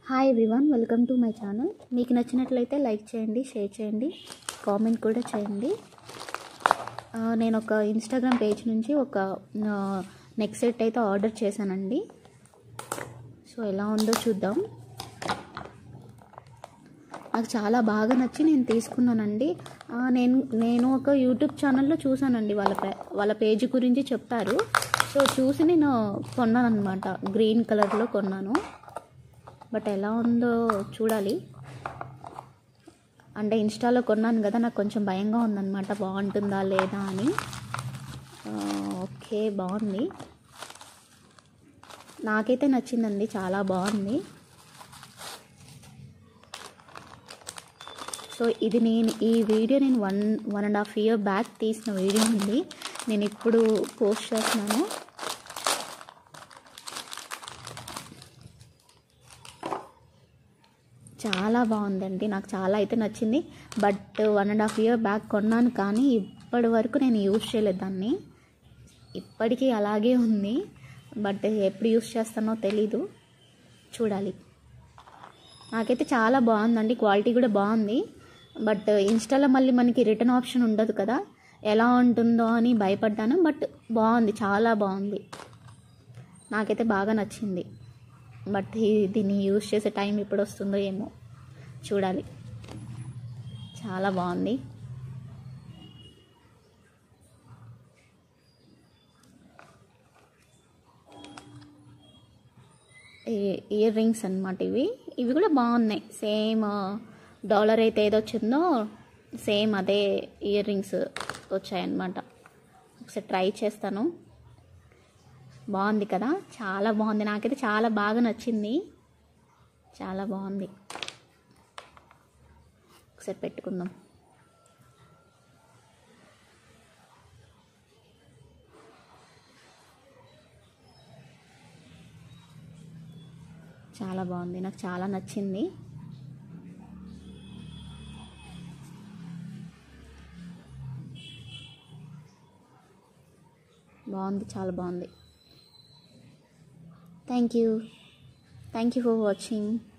hi everyone welcome to my channel మీకు నచ్చినట్లయితే like చేయండి షేర్ చేయండి కామెంట్ కూడా చేయండి ఆ, నేను ఒక ఇన్స్టాగ్రామ్ పేజ్ నుంచి ఒక నెక్ సెట్ అయితే ఆర్డర్ చేశానండి సో ఎలా ఉందో చూద్దాం నాకు చాలా బాగా నచ్చి నేను తీసుకున్నానండి ఆ, నేను నేను ఒక యూట్యూబ్ ఛానల్లో చూసానండి వాళ్ళ పే వాళ్ళ పేజ్ గురించి చెప్తారు సో చూసి నేను కొన్నాను అనమాట గ్రీన్ కలర్లో కొన్నాను బట్ ఎలా ఉందో చూడాలి అంటే ఇన్స్టాలో కొన్నాను కదా నాకు కొంచెం భయంగా ఉందన్నమాట బాగుంటుందా లేదా అని ఆ, ఓకే బాగుంది నాకైతే నచ్చిందండి చాలా బాగుంది సో ఇది నేను ఈ వీడియో నేను one one and half year back తీసిన వీడియో ఉంది నేను ఇప్పుడు పోస్ట్ చేస్తున్నాను చాలా బాగుందండి నాకు చాలా అయితే నచ్చింది but one and half year back కొన్నాను కానీ ఇప్పటి వరకు నేను యూజ్ చేయలేదు దాన్ని ఇప్పటికీ అలాగే ఉంది బట్ ఎప్పుడు యూజ్ చేస్తానో తెలీదు చూడాలి నాకైతే చాలా బాగుందండి క్వాలిటీ కూడా బాగుంది బట్ ఇన్స్టాలో మళ్ళీ మనకి రిటర్న్ ఆప్షన్ ఉండదు కదా ఎలా ఉంటుందో అని భయపడ్డాను బట్ బాగుంది చాలా బాగుంది నాకైతే బాగా నచ్చింది బట్ ఈ- దీన్ని యూజ్ చేసే టైం ఎప్పుడు వస్తుందో ఏమో చూడాలి చాలా బాగుంది ఇయర్ రింగ్స్ అనమాట ఇవి ఇవి కూడా బాగున్నాయి సేమ్ డాలర్ అయితే ఏదో వచ్చిందో సేమ్ అదే ఇయర్ రింగ్స్ వచ్చాయన్నమాట ఒకసారి ట్రై చేస్తాను బాగుంది కదా చాలా బాగుంది నాకైతే చాలా బాగా నచ్చింది చాలా బాగుంది ఒకసారి పెట్టుకుందాం చాలా బాగుంది నాకు చాలా నచ్చింది బాగుంది చాలా బాగుంది thank you thank you for watching